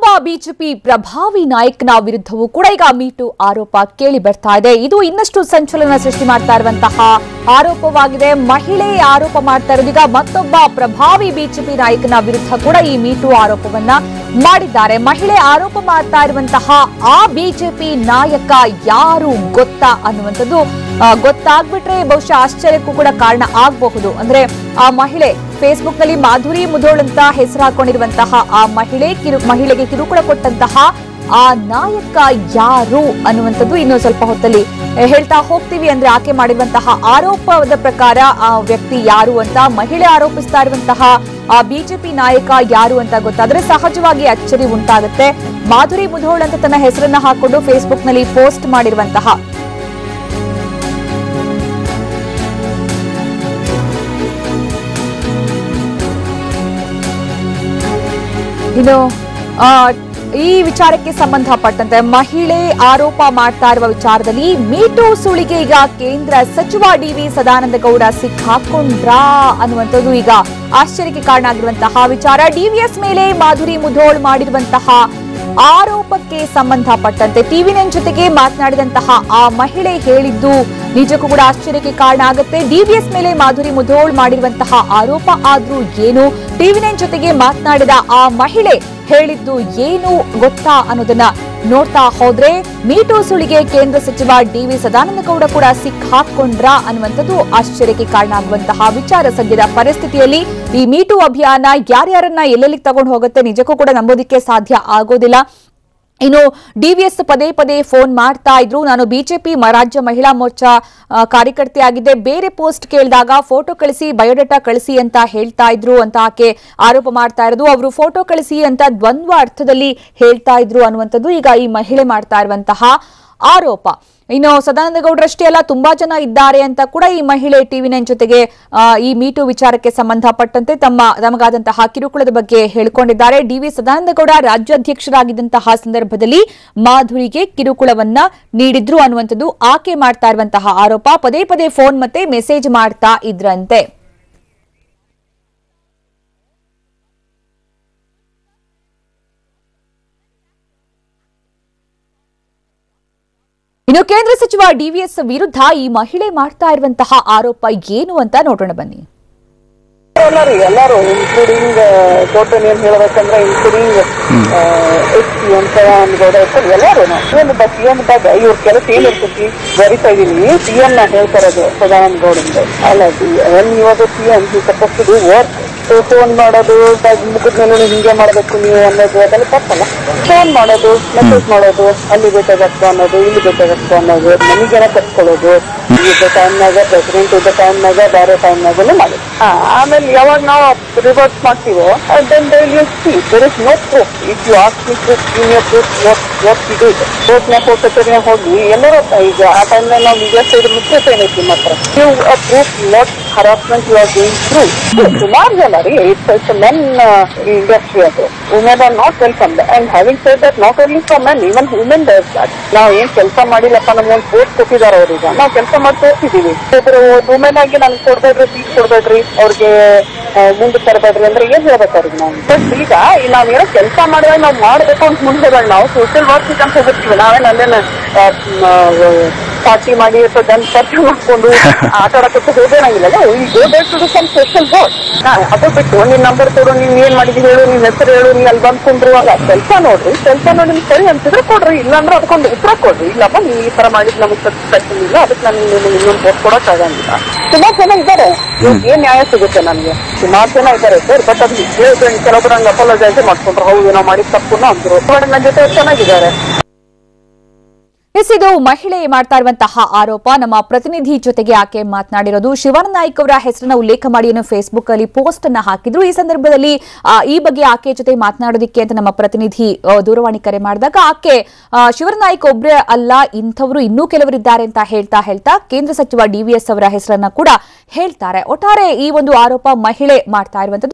BJP ಪ್ರಭಾವಿ ನಾಯಕನ ವಿರುದ್ಧವೂ ಕೂಡ ಈಗ ಮೀಟು ಆರೋಪ ಕೇಳಿ ಬರ್ತಾ ಇದೆ ಇದು ಇನ್ನಷ್ಟು ಸಂಚಲನ ಸೃಷ್ಟಿ ಮಾಡ್ತಾ ಇರುವಂತಹ ಆರೋಪವಾಗಿದೆ ಮಹಿಳೆ ಆರೋಪ ಮಾಡ್ತಾ ಇರೋದು ಈಗ ಮತ್ತೊಬ್ಬ ಪ್ರಭಾವಿ ಬಿಜೆಪಿ ನಾಯಕನ ವಿರುದ್ಧ ಕೂಡ ಈ ಮೀಟು ಆರೋಪವನ್ನ ಮಾಡಿದ್ದಾರೆ ಮಹಿಳೆ ಆರೋಪ ಮಾಡ್ತಾ ಇರುವಂತಹ ಆ ಬಿಜೆಪಿ ನಾಯಕ ಯಾರು ಗೊತ್ತಾ ಅನ್ನುವಂಥದ್ದು ಆ, ಗೊತ್ತಾಗ್ಬಿಟ್ರೆ ಬಹುಶಃ ಆಶ್ಚರ್ಯಕ್ಕೂ ಕೂಡ ಕಾರಣ ಆಗಬಹುದು ಅಂದ್ರೆ ಆ ಮಹಿಳೆ ಫೇಸ್ಬುಕ್ ನಲ್ಲಿ ಮಾಧುರಿ ಮುಧೋಳ್ ಅಂತ ಹೆಸರು ಹಾಕೊಂಡಿರುವಂತಹ ಆ ಮಹಿಳೆ ಕಿರು ಮಹಿಳೆಗೆ ಕಿರುಕುಳ ಕೊಟ್ಟಂತಹ ಆ ನಾಯಕ ಯಾರು ಅನ್ನುವಂಥದ್ದು ಇನ್ನು ಸ್ವಲ್ಪ ಹೊತ್ತಲ್ಲಿ ಆ, ಹೇಳ್ತಾ ಹೋಗ್ತೀವಿ ಅಂದ್ರೆ ಆಕೆ ಮಾಡಿರುವಂತಹ ಆರೋಪದ ಪ್ರಕಾರ ಆ ವ್ಯಕ್ತಿ ಯಾರು ಅಂತ ಮಹಿಳೆ ಆರೋಪಿಸ್ತಾ ಇರುವಂತಹ ಆ ಬಿಜೆಪಿ ನಾಯಕ ಯಾರು ಅಂತ ಗೊತ್ತಾದ್ರೆ ಸಹಜವಾಗಿ ಅಚ್ಚರಿ ಉಂಟಾಗುತ್ತೆ ಮಾಧುರಿ ಮುಧೋಳ್ ಅಂತ ತನ್ನ ಹೆಸರನ್ನ ಹಾಕೊಂಡು ಫೇಸ್ಬುಕ್ ನಲ್ಲಿ ಪೋಸ್ಟ್ ಮಾಡಿರುವಂತಹ ಇನ್ನು ಆ, ಈ ವಿಚಾರಕ್ಕೆ ಸಂಬಂಧಪಟ್ಟಂತೆ ಮಹಿಳೆ ಆರೋಪ ಮಾಡ್ತಾ ಇರುವ ವಿಚಾರದಲ್ಲಿ ಮೀಟು ಸುಳಿಗೆ ಈಗ ಕೇಂದ್ರ ಸಚಿವ ಡಿ ವಿ ಸದಾನಂದ ಗೌಡ ಸಿಕ್ಕಾಕೊಂಡ್ರಾ ಅನ್ನುವಂಥದ್ದು ಈಗ ಆಶ್ಚರ್ಯಕ್ಕೆ ಕಾರಣ ಆಗಿರುವಂತಹ ವಿಚಾರ ಡಿವಿಎಸ್ ಮೇಲೆ ಮಾಧುರಿ ಮುಧೋಳ್ ಮಾಡಿರುವಂತಹ ಆರೋಪಕ್ಕೆ ಸಂಬಂಧಪಟ್ಟಂತೆ ಟಿವಿ ನೈನ್ ಜೊತೆಗೆ ಮಾತನಾಡಿದಂತಹ ಆ ಮಹಿಳೆ ಹೇಳಿದ್ದು ನಿಜಕ್ಕೂ ಕೂಡ ಆಶ್ಚರ್ಯಕ್ಕೆ ಕಾರಣ ಆಗುತ್ತೆ ಡಿವಿಎಸ್ ಮೇಲೆ ಮಾಧುರಿ ಮುಧೋಳ್ ಮಾಡಿರುವಂತಹ ಆರೋಪ ಆದ್ರೂ ಏನು ಟಿವಿ ನೈನ್ ಜೊತೆಗೆ ಮಾತನಾಡಿದ ಆ ಮಹಿಳೆ ಹೇಳಿದ್ದು ಏನು ಗೊತ್ತಾ ಅನ್ನೋದನ್ನ ನೋಡ್ತಾ ಹೋದ್ರೆ ಮೀಟು ಸುಳಿಗೆ ಕೇಂದ್ರ ಸಚಿವ ಡಿ ವಿ ಸದಾನಂದ ಗೌಡ ಕೂಡ ಸಿಕ್ಕಾಕೊಂಡ್ರಾ ಅನ್ನುವಂಥದ್ದು ಆಶ್ಚರ್ಯಕ್ಕೆ ಕಾರಣ ಆಗುವಂತಹ ವಿಚಾರ ಸದ್ಯದ ಪರಿಸ್ಥಿತಿಯಲ್ಲಿ ಈ ಮೀಟು ಅಭಿಯಾನ ಯಾರ್ಯಾರನ್ನ ಎಲ್ಲೆಲ್ಲಿಗೆ ತಗೊಂಡು ಹೋಗುತ್ತೆ ನಿಜಕ್ಕೂ ಕೂಡ ನಂಬೋದಿಕ್ಕೆ ಸಾಧ್ಯ ಆಗೋದಿಲ್ಲ ಇನ್ನು ಡಿವಿಎಸ್ ಪದೇ ಪದೇ ಫೋನ್ ಮಾಡ್ತಾ ಇದ್ರು ನಾನು ಬಿಜೆಪಿ ರಾಜ್ಯ ಮಹಿಳಾ ಮೋರ್ಚಾ ಆ, ಕಾರ್ಯಕರ್ತೆಯಾಗಿದ್ದೆ ಬೇರೆ ಪೋಸ್ಟ್ ಕೇಳಿದಾಗ ಫೋಟೋ ಕಳಿಸಿ ಬಯೋಡೇಟಾ ಕಳಿಸಿ ಅಂತ ಹೇಳ್ತಾ ಇದ್ರು ಅಂತ ಆಕೆ ಆರೋಪ ಮಾಡ್ತಾ ಇರೋದು ಅವರು ಫೋಟೋ ಕಳಿಸಿ ಅಂತ ದ್ವಂದ್ವ ಅರ್ಥದಲ್ಲಿ ಹೇಳ್ತಾ ಇದ್ರು ಅನ್ನುವಂಥದ್ದು ಈಗ ಈ ಮಹಿಳೆ ಮಾಡ್ತಾ ಇರುವಂತಹ ಆರೋಪ ಇನ್ನು ಸದಾನಂದ ಗೌಡ್ರಷ್ಟೇ ಅಲ್ಲ ತುಂಬಾ ಜನ ಇದ್ದಾರೆ ಅಂತ ಕೂಡ ಈ ಮಹಿಳೆ ಟಿವಿ ನೈನ್ ಜೊತೆಗೆ ಆ, ಈ ಮೀಟು ವಿಚಾರಕ್ಕೆ ಸಂಬಂಧಪಟ್ಟಂತೆ ತಮ್ಮ ತಮಗಾದಂತಹ ಕಿರುಕುಳದ ಬಗ್ಗೆ ಹೇಳಿಕೊಂಡಿದ್ದಾರೆ ಡಿ ವಿ ಸದಾನಂದ ಗೌಡ ರಾಜ್ಯಾಧ್ಯಕ್ಷರಾಗಿದ್ದಂತಹ ಸಂದರ್ಭದಲ್ಲಿ ಮಾಧುರಿಗೆ ಕಿರುಕುಳವನ್ನ ನೀಡಿದ್ರು ಅನ್ನುವಂಥದ್ದು ಆಕೆ ಮಾಡ್ತಾ ಇರುವಂತಹ ಆರೋಪ ಪದೇ ಪದೇ ಫೋನ್ ಮತ್ತೆ ಮೆಸೇಜ್ ಮಾಡ್ತಾ ಇದ್ರಂತೆ ಇನ್ನು ಕೇಂದ್ರ ಸಚಿವ ಡಿವಿಎಸ್ ವಿರುದ್ಧ ಈ ಮಹಿಳೆ ಮಾಡ್ತಾ ಇರುವಂತಹ ಆರೋಪ ಏನು ಅಂತ ನೋಡೋಣ ಬನ್ನಿ ಎಲ್ಲರೂ ಎಲ್ಲರೂ ಇನ್ಕ್ಲೂಡಿಂಗ್ ಟೋಟಲ್ ಏನ್ ಹೇಳ್ಬೇಕಂದ್ರೆ ಇನ್ಕ್ಲೂಡಿಂಗ್ ಎಚ್ ಪಿ ಅಂತ ಗೌಡ ಇರ್ತಾರೆ ಎಲ್ಲರೂ ಏನು ಬಟ್ ಏನು ಬಟ್ ಇವ್ರ ಕೆಲಸ ಏನಿರ್ತೈತಿ ಬರಿತಾ ಇದೀನಿ ಸಿ ಎಂ ನ ಹೇಳ್ತಾರದು ಸದಾನಂದ ಗೌಡಂದು ಅಲ್ಲ ವೆನ್ ಇವಾಗ C M suppose to do work phone ಮಾಡೋದು ಮುಖದ ಮೇಲೆ ಹಿಂಗೆ ಮಾಡಬೇಕು ನೀವು ಅನ್ನೋದು ಅದೆಲ್ಲ ತಪ್ಪಲ್ಲ ಫೋನ್ ಮಾಡೋದು ಮೆಸೇಜ್ ಮಾಡೋದು ಅಲ್ಲಿ ಬೇಕಾಗತ್ತ ಅನ್ನೋದು ಇಲ್ಲಿ ಬೇಕಾಗತ್ತ ಅನ್ನೋದು ಮನೆಗೆನ ಕಟ್ಕೊಳ್ಳೋದು ಇದ್ದ ಟೈಮ್ನಾಗ ಪ್ರೆಸಿಡೆಂಟ್ ಇದ್ದ ಟೈಮ್ನಾಗ ಬೇರೆ ಟೈಮ್ನಾಗೆಲ್ಲ ಮಾಡಿ ಆಮೇಲೆ ಯಾವಾಗ ನಾವು ರಿವರ್ಸ್ ಮಾಡ್ತೀವೋ then they you see there is no proof if you ask me proof in your proof what what you do ಕೋರ್ಟ್ನಾಗ ಕೋರ್ಟ್ ಕಚೇರಿನಾಗ ಹೋಗಿ ಎಲ್ಲರೂ ಈಗ ಆ ಟೈಮ್ನಾಗ ನಾವು ಮೀಡಿಯಾ ಸೈಡ್ ಪ್ರೂಫ್ ಏನೈತಿ ಮಾತ್ರ ನೀವು proof what harassment you are going through ಸುಮಾರು ಜನ ರೀ ಇಟ್ಸ್ ಇಟ್ಸ್ ಮೆನ್ ಇಂಡಸ್ಟ್ರಿ ಅದು women are not welcome and having side that not only for men even women does that ನಾವು ಏನ್ ಕೆಲಸ ಮಾಡಿಲ್ಲಪ್ಪ ನಮ್ಗೆ ಒಂದು ಪೋಸ್ಟ್ ಕೊಟ್ಟಿದ್ದಾರೆ ಅವ್ರೀಗ ನಾವು ಕೆಲಸ ಮಾಡಿ ತೋರಿಸಿದೀವಿ ಒಬ್ರು ವುಮೆನ್ ಆಗಿ ನನ್ಗೆ ಕೊಡ್ಬೇಡ್ರಿ ಸೀಟ್ ಕೊಡ್ಬೇಡ್ರಿ ಅವ್ರಿಗೆ ಮುಂದೆ ತರಬೇಡ್ರಿ ಅಂದ್ರೆ ಏನ್ ಹೇಳ್ಬೇಕು ಅವ್ರಿಗೆ ನಾವು ಬಟ್ ಈಗ ನಾವೇನೋ ಕೆಲಸ ಮಾಡಿದಾಗ ನಾವು ಮಾಡ್ಬೇಕು ಅಂತ ಮುಂದೆ ಹೋದಾಗ ನಾವು ಸೋಷಿಯಲ್ ವರ್ಕ್ ಅಂತ ಹೋಗಿರ್ತೀವಿ ನಾವೇನ್ ಅಲ್ಲೇನ ಪಾರ್ಟಿ ಮಾಡಿ ಅಥವಾ ಗನ್ ಖರ್ಚು ಮಾಡ್ಕೊಂಡು ಆಟ ಆಡಕ್ಕೆ ಹೋಗೋಣಂಗಿಲ್ಲ ಈ ಗೋ ಬೇಕ್ ಟು ಸಮ್ ಸೋಷಿಯಲ್ ವರ್ಕ್ ಅದು ಬಿಟ್ಟು ನಿನ್ ನಂಬರ್ ಕೊಡು ನೀನ್ ಏನ್ ಮಾಡಿದ್ವಿ ಹೇಳು ನಿನ್ ಹೆಸರು ಹೇಳು ನೀ ಅಲ್ಲಿ ಬಂದ್ಕೊಂಡ್ರು ಅಲ್ಲ ಕೆಲಸ ನೋಡ್ರಿ ಕೆಲಸ ನೋಡಿ ನಿಮ್ಗೆ ಸರಿ ಅನ್ಸಿದ್ರೆ ಕೊಡ್ರಿ ಇಲ್ಲಾಂದ್ರೆ ಅದಕ್ಕೊಂದು ಉತ್ತರ ಕೊಡ್ರಿ ಇಲ್ಲಪ್ಪ ನೀವ್ ಈ ತರ ಮಾಡಿದ್ ನಮ್ಗೆ ಸ್ಯಾಟಿಸ್ಫ್ಯಾಕ್ಷನ್ ಇಲ್ಲ ಅದಕ್ಕೆ ನಾನು ನಿಮ್ಗೆ ಇನ್ನೊಂದು ಪೋಸ್ಟ್ ಕೊಡಕ್ ಆಗಂಗಿಲ್ಲ ಸುಮಾರು ಜನ ಇದ್ದಾರೆ ಇವ್ರಿಗೆ ಏನ್ ನ್ಯಾಯ ಸಿಗುತ್ತೆ ನನ್ಗೆ ಸುಮಾರು ಜನ ಇದ್ದಾರೆ ಸರ್ ಬಟ್ ಅದು ಹೇಳ್ತೀನಿ ಕೆಲವೊಬ್ರು ಹಂಗೆ ಅಪಾಲಜೈಸ್ ಮಾಡ್ಕೊಂಡ್ರು ಹೌದು ನಾವು ಮಾಡಿದ ತಪ್ಪು ಅಂದ್ರು ಬಟ್ ನನ್ನ ಜೊತೆ ಚೆನ್ನಾಗಿದ್ದಾರೆ ಎಸ್ ಇದು ಮಹಿಳೆ ಮಾಡ್ತಾ ಇರುವಂತಹ ಆರೋಪ ನಮ್ಮ ಪ್ರತಿನಿಧಿ ಜೊತೆಗೆ ಆಕೆ ಮಾತನಾಡಿರೋದು ಶಿವಾನಂದ ನಾಯ್ಕ್ ಅವರ ಹೆಸರನ್ನ ಉಲ್ಲೇಖ ಮಾಡಿ ಏನು ಫೇಸ್ಬುಕ್ ಅಲ್ಲಿ ಪೋಸ್ಟ್ ಅನ್ನ ಹಾಕಿದ್ರು ಈ ಸಂದರ್ಭದಲ್ಲಿ ಆ, ಈ ಬಗ್ಗೆ ಆಕೆ ಜೊತೆ ಮಾತನಾಡೋದಕ್ಕೆ ಅಂತ ನಮ್ಮ ಪ್ರತಿನಿಧಿ ಆ, ದೂರವಾಣಿ ಕರೆ ಮಾಡಿದಾಗ ಆಕೆ ಆ, ಶಿವರಾಮ್ ನಾಯ್ಕ್ ಒಬ್ಬರೇ ಅಲ್ಲ ಇಂಥವರು ಇನ್ನೂ ಕೆಲವರಿದ್ದಾರೆ ಅಂತ ಹೇಳ್ತಾ ಹೇಳ್ತಾ ಕೇಂದ್ರ ಸಚಿವ ಡಿವಿಎಸ್ ಅವರ ಹೆಸರನ್ನ ಕೂಡ ಹೇಳ್ತಾರೆ ಒಟ್ಟಾರೆ ಈ ಒಂದು ಆರೋಪ ಮಹಿಳೆ ಮಾಡ್ತಾ ಇರುವಂತದ್ದು